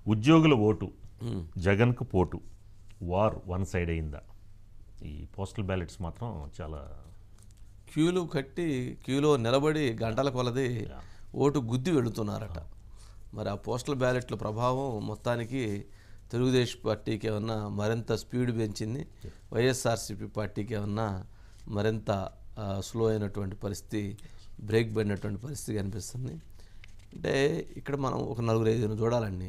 ఉద్యోగుల ఓటు జగన్కు పోటు వార్ వన్ సైడ్ అయిందా ఈ పోస్టల్ బ్యాలెట్స్ మాత్రం చాలా క్యూలు కట్టి క్యూలో నిలబడి గంటల కొలది ఓటు గుద్ది వెళుతున్నారట మరి ఆ పోస్టల్ బ్యాలెట్ల ప్రభావం మొత్తానికి తెలుగుదేశం పార్టీకి ఏమన్నా మరింత స్పీడ్ పెంచింది వైఎస్ఆర్సీపీ పార్టీకి ఏమన్నా మరింత ఆ, స్లో అయినటువంటి పరిస్థితి బ్రేక్ పడినటువంటి పరిస్థితి కనిపిస్తుంది అంటే ఇక్కడ మనం ఒక నలుగురు ఐదుగురు చూడాలండి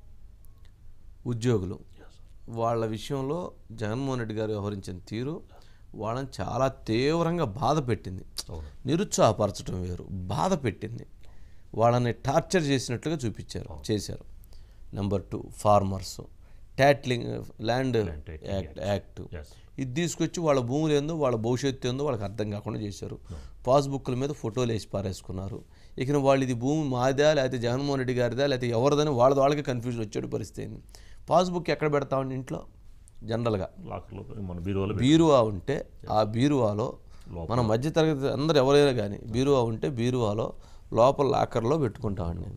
ఉద్యోగులు వాళ్ళ విషయంలో జగన్మోహన్ రెడ్డి గారు వ్యవహరించిన తీరు వాళ్ళని చాలా తీవ్రంగా బాధ పెట్టింది నిరుత్సాహపరచడం వేరు బాధ పెట్టింది వాళ్ళని టార్చర్ చేసినట్లుగా చూపించారు చేశారు number two farmers titling land act act Yes. ఇది తీసుకొచ్చి వాళ్ళ భూములు ఏందో వాళ్ళ భవిష్యత్తు ఏందో వాళ్ళకి అర్థం కాకుండా చేశారు పాస్బుక్ల మీద ఫోటోలు వేసి పారేసుకున్నారు ఇక వాళ్ళు ఇది భూమి మాదా లేకపోతే జగన్మోహన్ రెడ్డి గారిదా లేకపోతే ఎవరిదని వాళ్ళ వాళ్ళకి కన్ఫ్యూజన్ వచ్చేటి పరిస్థితి అయింది పాస్బుక్ ఎక్కడ పెడతామండి ఇంట్లో జనరల్గా లాకర్లో మన బీరువాలో పెట్టి- బీరువా ఉంటే ఆ బీరువాలో మన మధ్యతరగతి అందరు ఎవరైనా కానీ బీరువా ఉంటే బీరువాలో లోపల లాకర్లో పెట్టుకుంటామండి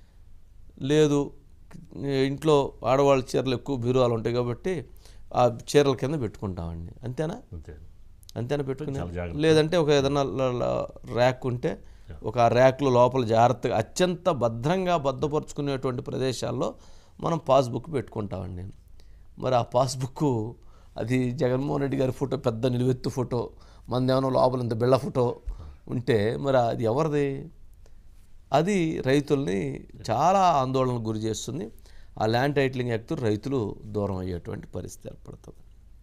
లేదు ఇంట్లో ఆడవాళ్ళ చీరలు ఎక్కువ బీరువాలు ఉంటాయి కాబట్టి ఆ చీరల కింద పెట్టుకుంటామండి అంతేనా అంతే అంతేనా పెట్టుకుని చాలా జాగ్రత్త. లేదంటే ఒక ఏదైనా ల- ల- ర్యాక్ ఉంటే ఒక ఆ ర్యాక్లో లోపల జాగ్రత్తగా అత్యంత భద్రంగా భద్రపరుచుకునేటువంటి ప్రదేశాల్లో మనం పాస్బుక్ పెట్టుకుంటామండి మరి ఆ పాస్బుక్ అది జగన్మోహన్ రెడ్డి గారి ఫోటో పెద్ద నిలువెత్తు ఫోటో మందేమో లోపల ఇంత బిళ్ళ ఫోటో ఉంటే మరి అది ఎవరిది అది రైతుల్ని చాలా ఆందోళనకు గురి చేస్తుంది ఆ ల్యాండ్ టైటిలింగ్ యాక్ట్ రైతులు దూరం అయ్యేటువంటి పరిస్థితి ఏర్పడుతుంది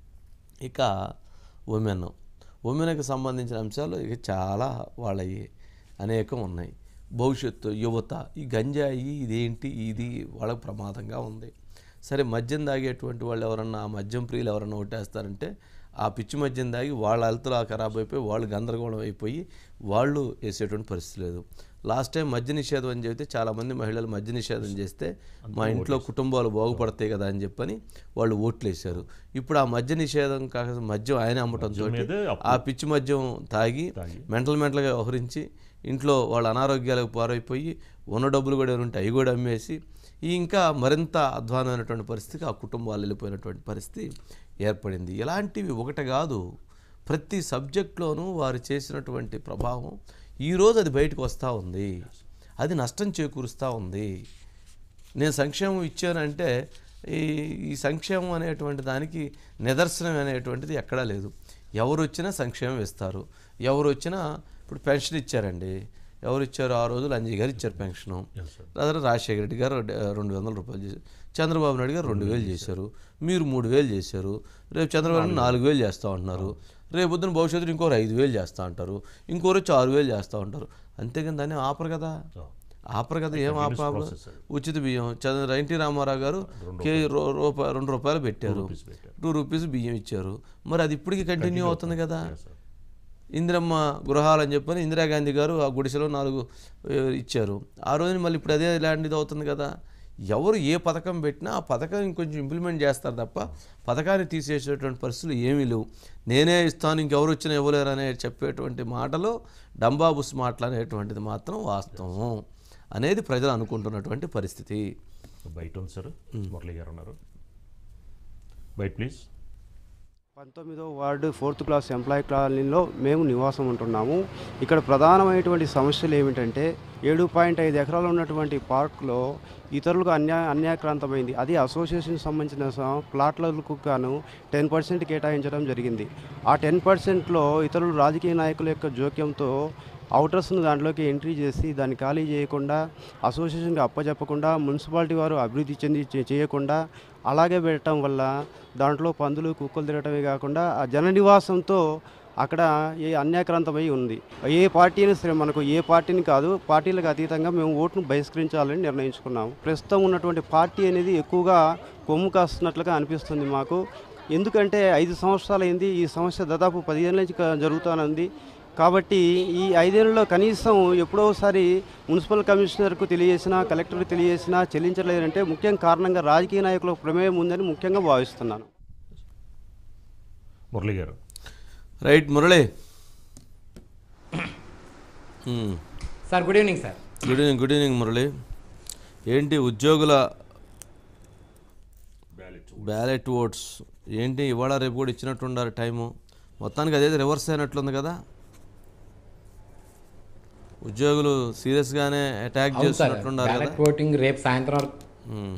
ఇక ఉమెన్ ఉమెన్కి సంబంధించిన అంశాలు ఇక చాలా వాళ్ళవి అనేకం ఉన్నాయి భవిష్యత్తు యువత ఈ గంజాయి ఇదేంటి ఇది వాళ్ళకి ప్రమాదంగా ఉంది సరే మద్యం తాగేటువంటి వాళ్ళు ఎవరన్నా ఆ మద్యం ప్రియులు ఎవరన్నా ఓటేస్తారంటే ఆ పిచ్చి మద్యం తాగి వాళ్ళ హెల్త్లా ఖరాబ్ అయిపోయి వాళ్ళు గందరగోళం అయిపోయి వాళ్ళు వేసేటువంటి పరిస్థితి లేదు లాస్ట్ టైం మద్య నిషేధం అని చెబితే చాలామంది మహిళలు మద్య నిషేధం చేస్తే మా ఇంట్లో కుటుంబాలు బాగుపడతాయి కదా అని చెప్పని వాళ్ళు ఓట్లు వేశారు ఇప్పుడు ఆ మద్య నిషేధం కాక మద్యం ఆయన అమ్మటం తోటి మీదే అప్పు. ఆ పిచ్చి మద్యం తాగి మెంటల్ మెంటల్గా వ్యవహరించి ఇంట్లో వాళ్ళ అనారోగ్యాలకు పారైపోయి ఉన్న డబ్బులు కూడా ఉంటే అవి కూడా అమ్మేసి ఈ ఇంకా మరింత అధ్వానమైనటువంటి పరిస్థితికి ఆ కుటుంబాలు వెళ్ళిపోయినటువంటి పరిస్థితి ఏర్పడింది ఇలాంటివి ఒకటి కాదు ప్రతి సబ్జెక్ట్లోనూ వారు చేసినటువంటి ప్రభావం ఈరోజు అది బయటకు వస్తూ ఉంది అది నష్టం చేకూరుస్తూ ఉంది నేను సంక్షేమం ఇచ్చానంటే ఈ ఈ సంక్షేమం అనేటువంటి దానికి నిదర్శనం అనేటువంటిది ఎక్కడా లేదు ఎవరు వచ్చినా సంక్షేమం ఇస్తారు ఎవరు వచ్చినా ఇప్పుడు పెన్షన్ ఇచ్చారండి ఎవరు ఇచ్చారు ఆ రోజులు అంజయ్ గారు ఇచ్చారు పెన్షను అదే రాజశేఖర రెడ్డి గారు రెడ్డి- రెండు వందల రూపాయలు చేశారు చంద్రబాబు నాయుడు గారు రెండు వేలు చేశారు మీరు మూడు వేలు చేశారు రేపు చంద్రబాబు నాయుడు నాలుగు వేలు చేస్తూ ఉంటున్నారు రేపు పొద్దున భవిష్యత్తులో ఇంకోరు ఐదు వేలు చేస్తూ ఉంటారు ఇంకోరు వచ్చి ఆరు వేలు చేస్తూ ఉంటారు అంతేగాని దాన్ని ఆపరు కదా ఆపరు కదా ఏం ఆపాలి ఉచిత బియ్యం చంద్ర ఎన్టీ రామారావు గారు కే రూ- రూపాయ రెండు రూపాయలు పెట్టారు టూ రూపీస్ బియ్యం ఇచ్చారు మరి అది ఇప్పటికీ కంటిన్యూ అవుతుంది కదా ఇందిరమ్మ గృహాలు అని చెప్పని ఇందిరాగాంధీ గారు ఆ గుడిసెలో నాలుగు ఏ, ఇచ్చారు ఆ రోజున మళ్ళీ ఇప్పుడు అదే ల్యాండ్ ఇది అవుతుంది కదా ఎవరు ఏ పథకం పెట్టినా ఆ పథకం ఇంకొంచెం ఇంప్లిమెంట్ చేస్తారు తప్ప పథకాన్ని తీసేసేటువంటి పరిస్థితులు ఏమీ లేవు నేనే ఇస్తాను ఇంకెవరు వచ్చినా ఇవ్వలేరు అనే చెప్పేటువంటి మాటలు డంబాబుస్ మాటలు అనేటువంటిది మాత్రం వాస్తవం అనేది ప్రజలు అనుకుంటున్నటువంటి పరిస్థితి బయట ఉంది సార్ మురళి గారు ఉన్నారు బయట ప్లీజ్ పంతొమ్మిదో వార్డు ఫోర్త్ క్లాస్ ఎంప్లాయీ కాలనీలో మేము నివాసం ఉంటున్నాము ఇక్కడ ప్రధానమైనటువంటి సమస్యలు ఏమిటంటే ఏడు పాయింట్ ఐదు ఎకరాలు ఉన్నటువంటి పార్క్లో ఇతరులకు అన్యాయ అన్యాయక్రాంతమైంది అది అసోసియేషన్ సంబంధించిన స- ప్లాట్లకు గాను టెన్ పర్సెంట్ కేటాయించడం జరిగింది ఆ టెన్ పర్సెంట్లో ఇతరులు రాజకీయ నాయకుల యొక్క జోక్యంతో అవుటర్స్ను దాంట్లోకి ఎంట్రీ చేసి దాన్ని ఖాళీ చేయకుండా అసోసియేషన్కి అప్పచెప్పకుండా మున్సిపాలిటీ వారు అభివృద్ధి చెంది చే- చేయకుండా అలాగే పెట్టడం వల్ల దాంట్లో పందులు కుక్కలు తిరగటమే కాకుండా ఆ జన నివాసంతో అక్కడ ఏ అన్యాక్రాంతమై ఉంది ఏ పార్టీని సరే మనకు ఏ పార్టీని కాదు పార్టీలకు అతీతంగా మేము ఓటును బహిష్కరించాలని నిర్ణయించుకున్నాము ప్రస్తుతం ఉన్నటువంటి పార్టీ అనేది ఎక్కువగా కొమ్ము కాస్తున్నట్లుగా అనిపిస్తుంది మాకు ఎందుకంటే ఐదు సంవత్సరాలు అయింది ఈ సమస్య దాదాపు పదిహేను నుంచి క- జరుగుతానుంది కాబట్టి ఈ ఐదేళ్లలో కనీసం ఎప్పుడో ఒకసారి మున్సిపల్ కమిషనర్కు తెలియజేసినా కలెక్టర్కు తెలియజేసినా చెల్లించలేదంటే ముఖ్యం కారణంగా రాజకీయ నాయకుల ప్రమేయం ఉందని ముఖ్యంగా భావిస్తున్నాను మురళి గారు right Murali hmm. Sir good evening sir good evening good evening Murali ఏంటి ఉద్యోగుల బ్యాలెట్ ఓట్స్ ఏంటి ఇవాళ రేపు కూడా ఇచ్చినట్టుండారు టైము మొత్తానికి అదేది రివర్స్ అయినట్లుంది కదా ఉద్యోగులు సీరియస్గానే అటాక్ అవును సార్ చేస్తున్నట్లున్నారు కదా బ్యాలెట్ ఓటింగ్ రేపు సాయంత్రం వరకు ఉమ్.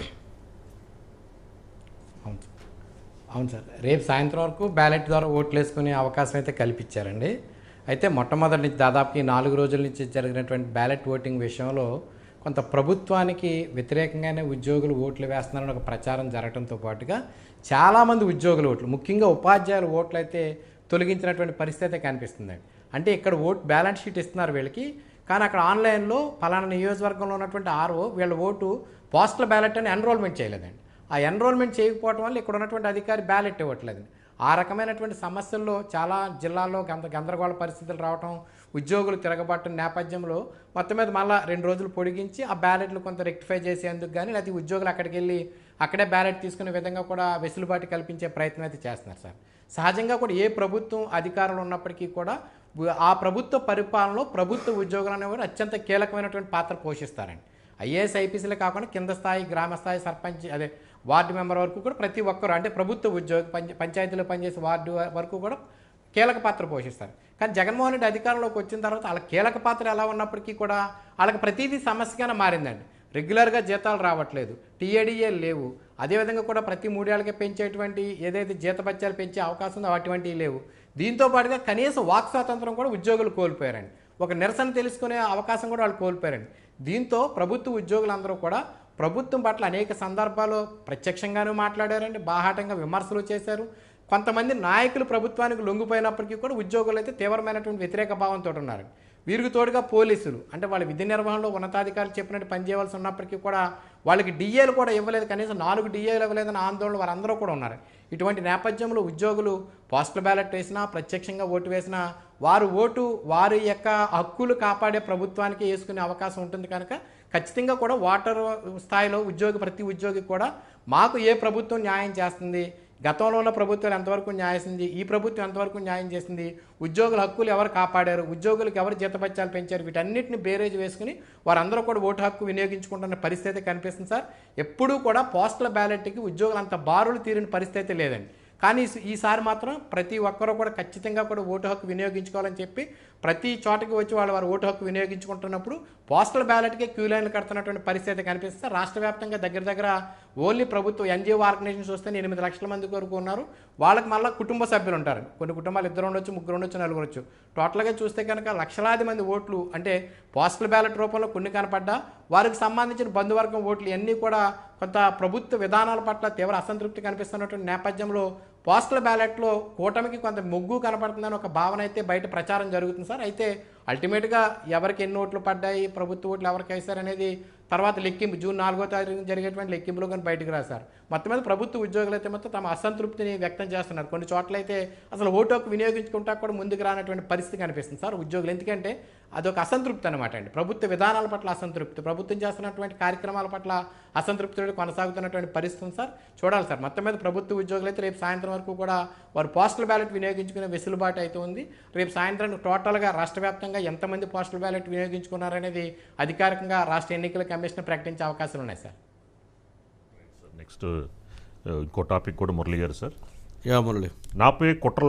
అవును సార్ అవును సార్ రేపు సాయంత్రం వరకు బ్యాలెట్ ద్వారా ఓట్లు వేసుకునే అవకాశం అయితే కల్పించారండి అయితే మొట్టమొదటి నుంచి దాదాపు ఈ నాలుగు రోజుల నుంచి జరిగినటువంటి బ్యాలెట్ ఓటింగ్ విషయంలో కొంత ప్రభుత్వానికి వ్యతిరేకంగానే ఉద్యోగులు ఓట్లు వేస్తున్నారని ఒక ప్రచారం జరగడంతో పాటుగా చాలామంది ఉద్యోగుల ఓట్లు ముఖ్యంగా ఉపాధ్యాయుల ఓట్లు అయితే తొలగించినటువంటి పరిస్థితి అయితే కనిపిస్తుందండి అంటే ఇక్కడ ఓట్ బ్యాలెన్స్ షీట్ ఇస్తున్నారు వీళ్ళకి కానీ అక్కడ ఆన్లైన్లో పలానా నియోజకవర్గంలో ఉన్నటువంటి ఆర్ఓ వీళ్ళ ఓటు పోస్టల్ బ్యాలెట్ అని ఎన్రోల్మెంట్ చేయలేదండి ఆ ఎన్రోల్మెంట్ చేయకపోవడం వల్ల ఇక్కడ ఉన్నటువంటి అధికారి బ్యాలెట్ ఇవ్వట్లేదండి ఆ రకమైనటువంటి సమస్యల్లో చాలా జిల్లాల్లో గంద గందరగోళ పరిస్థితులు రావటం ఉద్యోగులు తిరగబట్టిన నేపథ్యంలో మొత్తం మీద మళ్ళీ రెండు రోజులు పొడిగించి ఆ బ్యాలెట్లు కొంత రెక్టిఫై చేసేందుకు కానీ లేకపోతే ఉద్యోగులు అక్కడికి వెళ్ళి అక్కడే బ్యాలెట్ తీసుకునే విధంగా కూడా వెసులుబాటు కల్పించే ప్రయత్నం అయితే చేస్తున్నారు సార్ సహజంగా కూడా ఏ ప్రభుత్వం అధికారంలో ఉన్నప్పటికీ కూడా ఆ ప్రభుత్వ పరిపాలనలో ప్రభుత్వ ఉద్యోగులు అనేవారు అత్యంత కీలకమైనటువంటి పాత్ర పోషిస్తారండి ఐఏఎస్ ఐపీసీలే కాకుండా కింద స్థాయి గ్రామ స్థాయి సర్పంచ్ అదే వార్డు మెంబర్ వరకు కూడా ప్రతి ఒక్కరు అంటే ప్రభుత్వ ఉద్యోగి పంచ పంచాయతీలో పనిచేసే వార్డు వరకు కూడా కీలక పాత్ర పోషిస్తారు కానీ జగన్మోహన్ రెడ్డి అధికారంలోకి వచ్చిన తర్వాత వాళ్ళ కీలక పాత్ర ఎలా ఉన్నప్పటికీ కూడా వాళ్ళకి ప్రతిదీ సమస్యగానే మారిందండి రెగ్యులర్గా జీతాలు రావట్లేదు టీఏడిఏ లేవు అదేవిధంగా కూడా ప్రతి మూడేళ్ళకి పెంచేటువంటి ఏదైతే జీతభత్యాలు పెంచే అవకాశం ఉందో అటువంటివి లేవు దీంతో పాటుగా కనీసం వాక్ స్వాతంత్రం కూడా ఉద్యోగులు కోల్పోయారండి ఒక నిరసన తెలుసుకునే అవకాశం కూడా వాళ్ళు కోల్పోయారండి దీంతో ప్రభుత్వ ఉద్యోగులందరూ కూడా ప్రభుత్వం పట్ల అనేక సందర్భాల్లో ప్రత్యక్షంగానూ మాట్లాడారండి బాహాటంగా విమర్శలు చేశారు కొంతమంది నాయకులు ప్రభుత్వానికి లొంగిపోయినప్పటికీ కూడా ఉద్యోగులు అయితే తీవ్రమైనటువంటి వ్యతిరేక భావంతో ఉన్నారు వీరికి తోడుగా పోలీసులు అంటే వాళ్ళ విధి నిర్వహణలో ఉన్నతాధికారులు చెప్పినట్టు పనిచేయవలసి ఉన్నప్పటికీ కూడా వాళ్ళకి డిఏలు కూడా ఇవ్వలేదు కనీసం నాలుగు డిఏలు ఇవ్వలేదని ఆందోళన వారందరూ కూడా ఉన్నారు ఇటువంటి నేపథ్యంలో ఉద్యోగులు పోస్టల్ బ్యాలెట్ వేసినా ప్రత్యక్షంగా ఓటు వేసినా వారు ఓటు వారి యొక్క హక్కులు కాపాడే ప్రభుత్వానికి వేసుకునే అవకాశం ఉంటుంది కనుక ఖచ్చితంగా కూడా వాటర్ స్థాయిలో ఉద్యోగి ప్రతి ఉద్యోగి కూడా మాకు ఏ ప్రభుత్వం న్యాయం చేస్తుంది గతంలో ఉన్న ప్రభుత్వాలు ఎంతవరకు న్యాయం చేసింది ఈ ప్రభుత్వం ఎంతవరకు న్యాయం చేసింది ఉద్యోగుల హక్కులు ఎవరు కాపాడారు ఉద్యోగులకు ఎవరు జీతభత్యాలు పెంచారు వీటన్నిటిని బేరేజ్ వేసుకుని వారందరూ కూడా ఓటు హక్కు వినియోగించుకుంటున్న పరిస్థితి కనిపిస్తుంది సార్ ఎప్పుడూ కూడా పోస్టల్ బ్యాలెట్కి ఉద్యోగులు అంత బారులు తీరిన పరిస్థితి లేదండి కానీ ఈ- ఈసారి మాత్రం ప్రతి ఒక్కరూ కూడా ఖచ్చితంగా కూడా ఓటు హక్కు వినియోగించుకోవాలని చెప్పి ప్రతి చోటకి వచ్చి వాళ్ళు వారు ఓటు హక్కు వినియోగించుకుంటున్నప్పుడు పోస్టల్ బ్యాలెట్కే క్యూ లైన్లు కడుతున్నటువంటి పరిస్థితి కనిపిస్తే రాష్ట్ర వ్యాప్తంగా దగ్గర దగ్గర ఓన్లీ ప్రభుత్వ ఎన్జిఓ ఆర్గనైజేషన్స్ వస్తే ఎనిమిది లక్షల మంది వరకు ఉన్నారు వాళ్ళకి మళ్ళీ కుటుంబ సభ్యులు ఉంటారు కొన్ని కుటుంబాలు ఇద్దరు ఉండొచ్చు ముగ్గురు ఉండొచ్చు నలుగురు ఉండొచ్చు టోటల్గా చూస్తే కనుక లక్షలాది మంది ఓట్లు అంటే పోస్టల్ బ్యాలెట్ రూపంలో కొన్ని కనపడ్డా వారికి సంబంధించిన బంధువర్గం ఓట్లు ఇవన్నీ కూడా కొంత ప్రభుత్వ విధానాల పట్ల తీవ్ర అసంతృప్తి కనిపిస్తున్నటువంటి నేపథ్యంలో పోస్టల్ బ్యాలెట్లో కూటమికి కొంత మొగ్గు కనపడుతుందని ఒక భావన అయితే బయట ప్రచారం జరుగుతుంది సార్ అయితే అల్టిమేట్గా ఎవరికి ఎన్ని ఓట్లు పడ్డాయి ప్రభుత్వ ఓట్లు ఎవరికి వేశారనేది తర్వాత లెక్కింపు జూన్ నాలుగో తారీఖు జరిగేటువంటి లెక్కింపులో కానీ బయటకు రాశారు మొత్తం మీద ప్రభుత్వ ఉద్యోగులు అయితే మొత్తం తమ అసంతృప్తిని వ్యక్తం చేస్తున్నారు కొన్ని చోట్ల అయితే అసలు ఓటు హక్కు వినియోగించుకుంటా కూడా ముందుకు రానటువంటి పరిస్థితి కనిపిస్తుంది సార్ ఉద్యోగులు ఎందుకంటే అదొక అసంతృప్తి అనమాట అండి ప్రభుత్వ విధానాల పట్ల అసంతృప్తి ప్రభుత్వం చేస్తున్నటువంటి కార్యక్రమాల పట్ల అసంతృప్తితో కొనసాగుతున్నటువంటి పరిస్థితి ఉంది సార్ చూడాలి సార్ మొత్తం మీద ప్రభుత్వ ఉద్యోగులు అయితే రేపు సాయంత్రం వరకు కూడా వారు పోస్టల్ బ్యాలెట్ వినియోగించుకునే వెసులుబాటు అయితే ఉంది రేపు సాయంత్రం టోటల్గా రాష్ట్ర వ్యాప్తంగా ఎంతమంది పోస్టల్ బ్యాలెట్ వినియోగించుకున్నారనేది అధికారికంగా రాష్ట్ర ఎన్నికల కమిషన్ ప్రకటించే అవకాశాలు ఉన్నాయి సార్ నెక్స్ట్ ఇంకో టాపిక్ కూడా మురళి గారు సార్ యా మురళి నాపై కుట్ర